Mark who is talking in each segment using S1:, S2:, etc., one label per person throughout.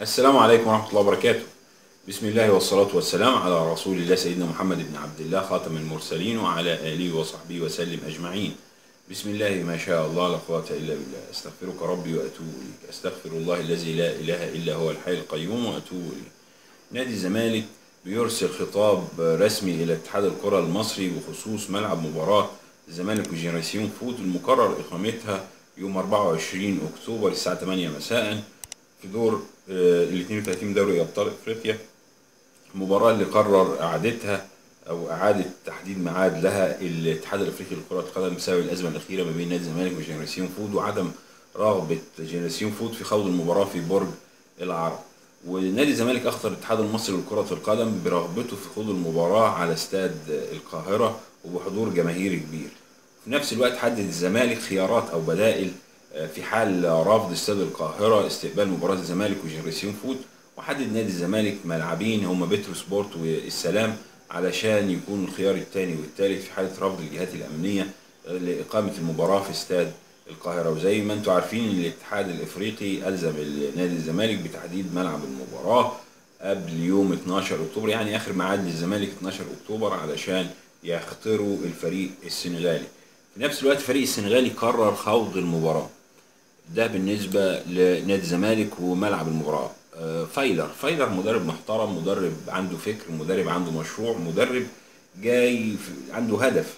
S1: السلام عليكم ورحمة الله وبركاته بسم الله والصلاة والسلام على رسول الله سيدنا محمد بن عبد الله خاتم المرسلين وعلى آله وصحبه وسلم أجمعين بسم الله ما شاء الله لا قوة إلا بالله أستغفرك ربي وأتوب إليك أستغفر الله الذي لا إله إلا هو الحي القيوم وأتوب إليه نادي الزمالك بيرسل خطاب رسمي إلى اتحاد الكرة المصري بخصوص ملعب مباراة الزمالك وجنراسيون فوت المقرر إقامتها يوم 24 أكتوبر الساعة 8 مساء في دور ال 32 دوري ابطال افريقيا المباراه اللي قرر اعادتها او اعاده تحديد ميعاد لها الاتحاد الافريقي لكره القدم بسبب الازمه الاخيره ما بين نادي الزمالك وجنراسيون فود وعدم رغبه جنراسيون فود في خوض المباراه في برج العرب ونادي الزمالك اخطر الاتحاد المصري لكره القدم برغبته في خوض المباراه على استاد القاهره وبحضور جماهيري كبير في نفس الوقت حدد الزمالك خيارات او بدائل في حال رفض استاد القاهرة استقبال مباراة الزمالك وجنراسيون فود وحدد نادي الزمالك ملعبين هما بترو سبورت والسلام علشان يكون الخيار الثاني والثالث في حالة رفض الجهات الأمنية لإقامة المباراة في استاد القاهرة وزي ما انتم عارفين الاتحاد الإفريقي ألزم نادي الزمالك بتحديد ملعب المباراة قبل يوم 12 أكتوبر يعني آخر ميعاد للزمالك 12 أكتوبر علشان يختاروا الفريق السنغالي في نفس الوقت الفريق السنغالي قرر خوض المباراة ده بالنسبة لنادي الزمالك وملعب المباراة فايلر فايلر مدرب محترم مدرب عنده فكر مدرب عنده مشروع مدرب جاي عنده هدف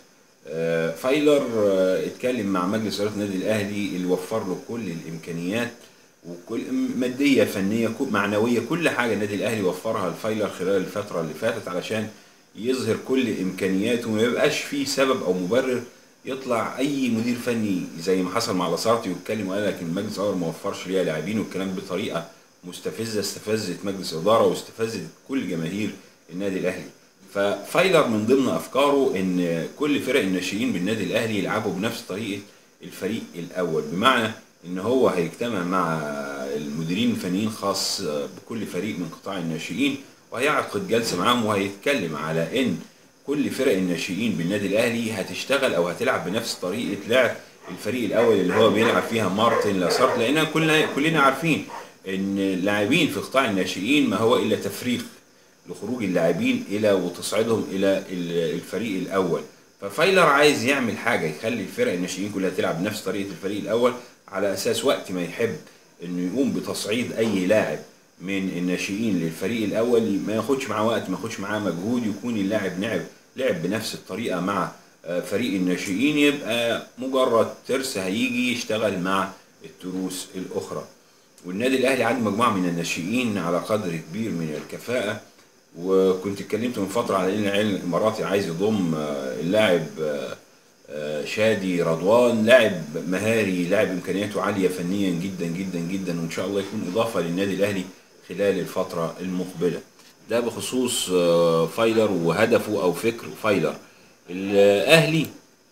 S1: فايلر اتكلم مع مجلس إدارة النادي الأهلي اللي وفر له كل الإمكانيات وكل مادية فنية معنوية كل حاجة النادي الأهلي وفرها لفايلر خلال الفترة اللي فاتت علشان يظهر كل إمكانياته وما يبقاش فيه سبب أو مبرر يطلع اي مدير فني زي ما حصل مع لاسارتي ويتكلم وقال لك المجلس الاداره ما وفرش ليها لاعبين والكلام بطريقه مستفزه استفزت مجلس الاداره واستفزت كل جماهير النادي الاهلي ففايلر من ضمن افكاره ان كل فرق الناشئين بالنادي الاهلي يلعبوا بنفس طريقه الفريق الاول بمعنى ان هو هيجتمع مع المديرين الفنيين خاص بكل فريق من قطاع الناشئين وهيعقد جلسه معاهم وهيتكلم على ان كل فرق الناشئين بالنادي الاهلي هتشتغل او هتلعب بنفس طريقه لعب الفريق الاول اللي هو بيلعب فيها مارتن لاسارت لان كلنا كلنا عارفين ان اللاعبين في قطاع الناشئين ما هو الا تفريغ لخروج اللاعبين الى وتصعيدهم الى الفريق الاول ففايلر عايز يعمل حاجه يخلي الفرق الناشئين كلها تلعب بنفس طريقه الفريق الاول على اساس وقت ما يحب انه يقوم بتصعيد اي لاعب من الناشئين للفريق الاول ما ياخدش معاه وقت ما ياخدش معاه مجهود يكون اللاعب لعب لعب بنفس الطريقه مع فريق الناشئين يبقى مجرد ترس هيجي يشتغل مع التروس الاخرى والنادي الاهلي عنده مجموعه من الناشئين على قدر كبير من الكفاءه وكنت اتكلمت من فتره على ان العين الاماراتي عايز يضم اللاعب شادي رضوان لاعب مهاري لاعب امكانياته عاليه فنيا جدا جدا جدا وان شاء الله يكون اضافه للنادي الاهلي خلال الفتره المقبله ده بخصوص فايلر وهدفه او فكر فايلر الاهلي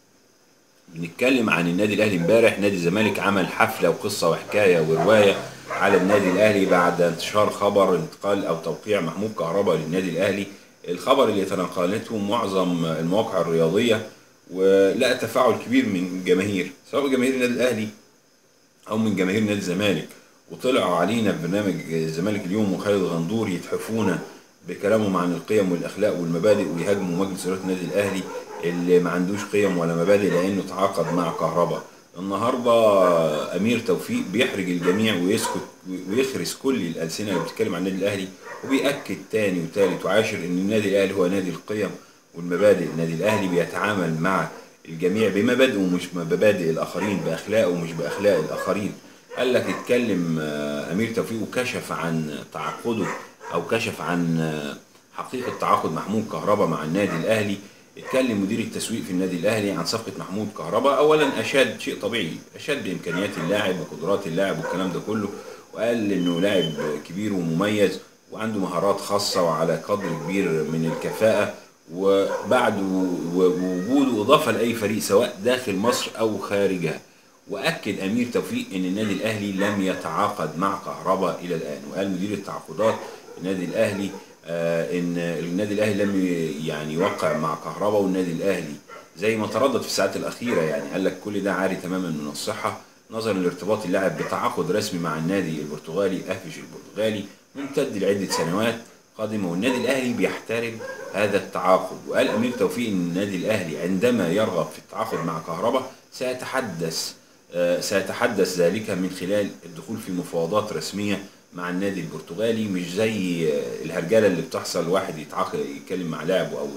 S1: بنتكلم عن النادي الاهلي امبارح نادي الزمالك عمل حفله وقصه وحكايه وروايه على النادي الاهلي بعد انتشار خبر انتقال او توقيع محمود كهربا للنادي الاهلي الخبر اللي تناقلته معظم المواقع الرياضيه ولقى تفاعل كبير من جماهير سواء جماهير النادي الاهلي او من جماهير نادي الزمالك وطلعوا علينا في برنامج الزمالك اليوم وخالد غندور يتحفونا بكلامهم عن القيم والاخلاق والمبادئ ويهاجموا مجلس اداره النادي الاهلي اللي ما عندوش قيم ولا مبادئ لانه تعاقد مع كهربا النهارده امير توفيق بيحرج الجميع ويسكت ويخرس كل الالسنه اللي بتتكلم عن النادي الاهلي وبياكد تاني وتالت وعاشر ان النادي الاهلي هو نادي القيم والمبادئ النادي الاهلي بيتعامل مع الجميع بمبادئه ومش بمبادئ الاخرين باخلاقه ومش باخلاق الاخرين قال لك اتكلم امير توفيق وكشف عن تعاقده او كشف عن حقيقه تعاقد محمود كهربا مع النادي الاهلي اتكلم مدير التسويق في النادي الاهلي عن صفقه محمود كهربا اولا اشاد شيء طبيعي اشاد بامكانيات اللاعب وقدرات اللاعب والكلام ده كله وقال انه لاعب كبير ومميز وعنده مهارات خاصه وعلى قدر كبير من الكفاءه وبعد وجوده اضافه لاي فريق سواء داخل مصر او خارجها واكد امير توفيق ان النادي الاهلي لم يتعاقد مع كهربا الى الان وقال مدير التعاقدات النادي الاهلي آه ان النادي الاهلي لم يعني يوقع مع كهربا والنادي الاهلي زي ما تردد في الساعات الاخيره يعني قال لك كل ده عاري تماما من الصحه نظرا لارتباط اللاعب بتعاقد رسمي مع النادي البرتغالي افش البرتغالي ممتد لعدة سنوات قادمة والنادي الأهلي بيحترم هذا التعاقد وقال أمير توفيق أن النادي الأهلي عندما يرغب في التعاقد مع كهرباء سيتحدث آه، سيتحدث ذلك من خلال الدخول في مفاوضات رسمية مع النادي البرتغالي مش زي آه، الهرجله اللي بتحصل واحد يتعاقد يتكلم مع لاعب او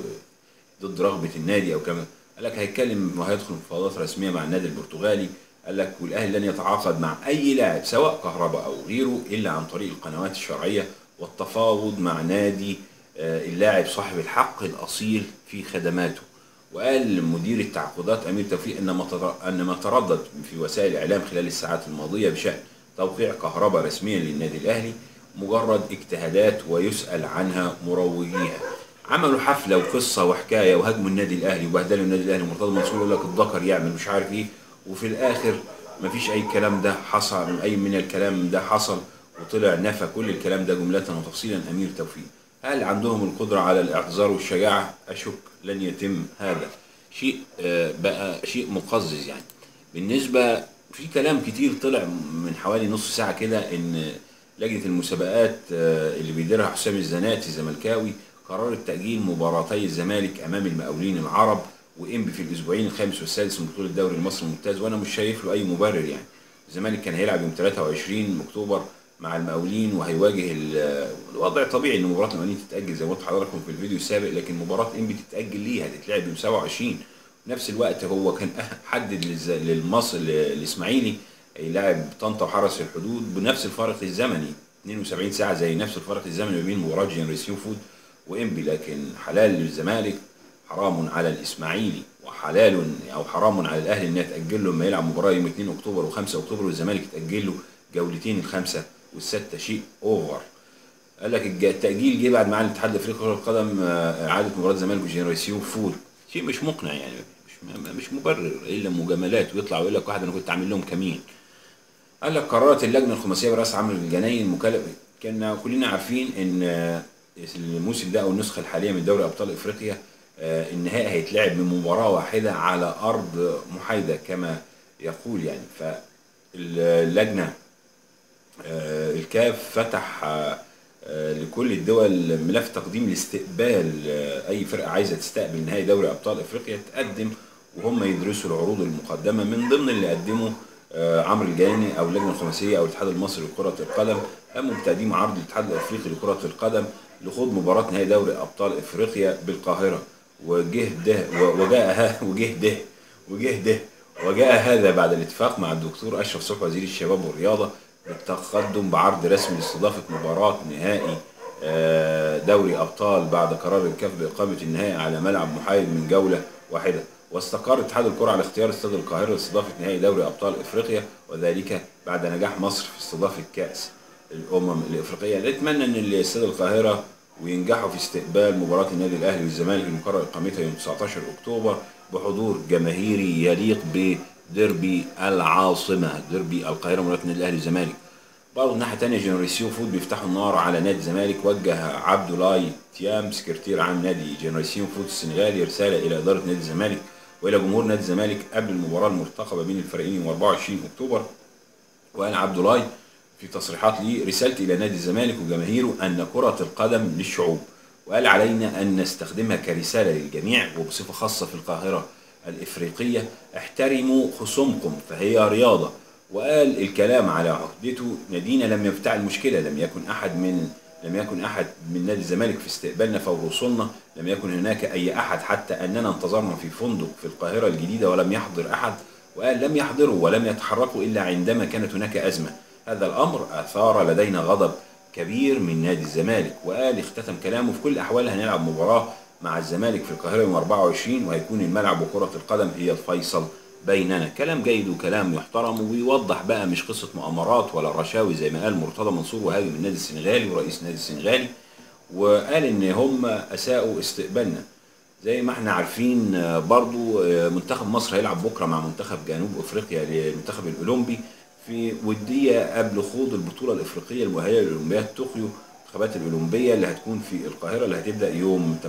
S1: ضد رغبه النادي او كمان قال لك هيتكلم وهيدخل مفاوضات رسميه مع النادي البرتغالي قال لك والاهلي لن يتعاقد مع اي لاعب سواء كهرباء او غيره الا عن طريق القنوات الشرعيه والتفاوض مع نادي آه، اللاعب صاحب الحق الاصيل في خدماته وقال مدير التعاقدات امير توفيق ان ما تر- ان ما تردد في وسائل الاعلام خلال الساعات الماضيه بشان توقيع كهرباء رسميا للنادي الاهلي مجرد اجتهادات ويسال عنها مروجيها عملوا حفله وقصه وحكايه وهاجموا النادي الاهلي وبهدلوا النادي الاهلي ومرتضى منصور يقول لك الذكر يعمل مش عارف ايه وفي الاخر مفيش اي كلام ده حصل اي من الكلام ده حصل وطلع نفى كل الكلام ده جمله وتفصيلا امير توفيق هل عندهم القدره على الاعتذار والشجاعه اشك لن يتم هذا شيء آه، بقى شيء مقزز يعني بالنسبه في كلام كتير طلع من حوالي نص ساعه كده ان لجنه المسابقات آه، اللي بيديرها حسام الزناتي زملكاوي قررت تاجيل مباراتي الزمالك امام المقاولين العرب وانبي في الاسبوعين الخامس والسادس من بطوله الدوري المصري الممتاز وانا مش شايف له اي مبرر يعني الزمالك كان هيلعب يوم 23 اكتوبر مع المقاولين وهيواجه ال- الوضع طبيعي ان مباراه المقاولين تتاجل زي ما قلت لحضراتكم في الفيديو السابق لكن مباراه انبي تتاجل ليه هتتلعب يوم 27 في نفس الوقت هو كان حدد للز- للمصر الاسماعيلي يلاعب طنطا وحرس الحدود بنفس الفارق الزمني 72 ساعه زي نفس الفارق الزمني ما بين مباراه جنريسيون فود وانبي لكن حلال للزمالك حرام على الاسماعيلي وحلال او حرام على الاهلي انها تاجل له لما يلعب مباراه يوم 2 اكتوبر و5 اكتوبر والزمالك تاجل له جولتين الخمسه والسته شيء اوفر قال لك الج- التاجيل جه بعد معالي الاتحاد الافريقي لكره القدم آه، اعاده مباراه الزمالك وجنريسيون فود شيء مش مقنع يعني مش مش مبرر الا مجاملات ويطلع ويقول لك واحد انا كنت عامل لهم كمين قال لك قررت اللجنه الخماسيه براس عمرو الجناي المكلف كنا كلنا عارفين ان آه، الموسم ده او النسخه الحاليه من دوري ابطال افريقيا آه، النهائي هيتلعب من مباراه واحده على ارض محايده كما يقول يعني فاللجنه آه، الكاف فتح آه، آه، لكل الدول ملف تقديم لاستقبال آه، اي فرقه عايزه تستقبل نهائي دوري ابطال افريقيا تقدم وهم يدرسوا العروض المقدمه من ضمن اللي قدمه آه، عمرو الجاني او اللجنه الخماسيه او الاتحاد المصري لكره القدم قاموا بتقديم عرض الاتحاد الافريقي لكره القدم لخوض مباراه نهائي دوري ابطال افريقيا بالقاهره وجه ده وجاء ها- وجه ده وجه ده وجاء هذا بعد الاتفاق مع الدكتور اشرف صبحي وزير الشباب والرياضه بالتقدم بعرض رسمي لاستضافه مباراه نهائي آه، دوري ابطال بعد قرار الكاف باقامه النهائي على ملعب محايد من جوله واحده واستقر اتحاد الكره على اختيار استاد القاهره لاستضافه نهائي دوري ابطال افريقيا وذلك بعد نجاح مصر في استضافه كاس الامم الافريقيه نتمنى ان الاستاد القاهره وينجحوا في استقبال مباراه النادي الاهلي والزمالك المقرر اقامتها يوم 19 اكتوبر بحضور جماهيري يليق بديربي العاصمه ديربي القاهره مباراه النادي الاهلي والزمالك برضه الناحيه الثانيه جنريسيون فود بيفتحوا النار على نادي الزمالك وجه عبد الله تيام سكرتير عام نادي جنريسيون فود السنغالي رساله الى اداره نادي الزمالك والى جمهور نادي الزمالك قبل المباراه المرتقبه بين الفريقين يوم 24 اكتوبر وقال عبد الله في تصريحات لي رسالتي الى نادي الزمالك وجماهيره ان كره القدم للشعوب وقال علينا ان نستخدمها كرساله للجميع وبصفه خاصه في القاهره الافريقيه احترموا خصومكم فهي رياضه وقال الكلام على عهدته نادينا لم يفتعل مشكله لم يكن احد من لم يكن احد من نادي الزمالك في استقبالنا فور وصولنا لم يكن هناك اي احد حتى اننا انتظرنا في فندق في القاهره الجديده ولم يحضر احد وقال لم يحضروا ولم يتحركوا الا عندما كانت هناك ازمه هذا الامر اثار لدينا غضب كبير من نادي الزمالك وقال اختتم كلامه في كل الاحوال هنلعب مباراه مع الزمالك في القاهره يوم 24 وهيكون الملعب وكره القدم هي الفيصل بيننا كلام جيد وكلام يحترم وبيوضح بقى مش قصه مؤامرات ولا رشاوي زي ما قال مرتضى منصور وهاجم النادي السنغالي ورئيس النادي السنغالي وقال ان هم اساءوا استقبالنا زي ما احنا عارفين آه، برضو آه، منتخب مصر هيلعب بكره مع منتخب جنوب افريقيا للمنتخب الاولمبي في وديه قبل خوض البطوله الافريقيه المؤهله لاولمبياد طوكيو الانتخابات الاولمبيه اللي هتكون في القاهره اللي هتبدا يوم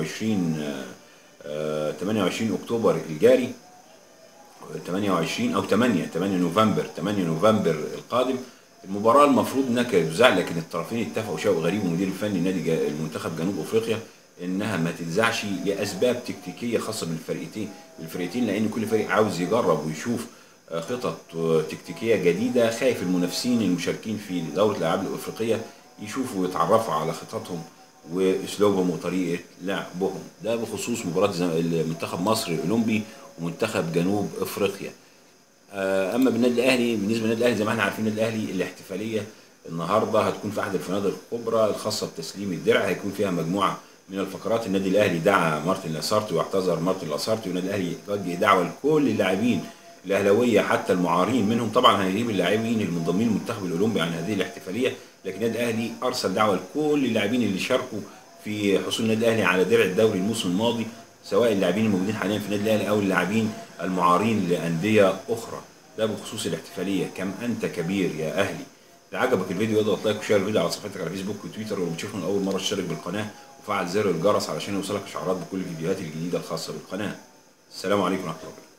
S1: 28 آه، آه، 28 اكتوبر الجاري 28 او 8 8 نوفمبر 8 نوفمبر القادم المباراة المفروض انها كانت تذاع لكن الطرفين اتفقوا شوقي غريب ومدير الفني نادي جا- المنتخب جنوب افريقيا انها ما تتذاعش لاسباب تكتيكيه خاصه بالفرقتين بالفرقتين لان كل فريق عاوز يجرب ويشوف آه، خطط آه، تكتيكيه جديده خايف المنافسين المشاركين في دوره الالعاب الافريقيه يشوفوا ويتعرفوا على خططهم واسلوبهم وطريقه لعبهم ده بخصوص مباراه زم- المنتخب مصر الاولمبي ومنتخب جنوب افريقيا آه، اما بالنادي الاهلي بالنسبه للنادي الاهلي زي ما احنا عارفين النادي الاهلي الاحتفاليه النهارده هتكون في احد الفنادق الكبرى الخاصه بتسليم الدرع هيكون فيها مجموعه من الفقرات النادي الاهلي دعا مارتن لاسارتي واعتذر مارتن لاسارتي والنادي الاهلي وجه دعوه لكل اللاعبين الاهلاويه حتى المعارين منهم طبعا هيجيب اللاعبين المنضمين للمنتخب الاولمبي عن هذه الاحتفاليه لكن النادي الاهلي ارسل دعوه لكل اللاعبين اللي شاركوا في حصول النادي الاهلي على درع الدوري الموسم الماضي سواء اللاعبين الموجودين حاليا في النادي الاهلي او اللاعبين المعارين لانديه اخرى ده بخصوص الاحتفاليه كم انت كبير يا اهلي لو عجبك الفيديو اضغط لايك وشير الفيديو على صفحتك على فيسبوك وتويتر ولو بتشوفنا لاول مره اشترك بالقناه وفعل زر الجرس علشان يوصلك اشعارات بكل الفيديوهات الجديده الخاصه بالقناه السلام عليكم ورحمه الله وبركاته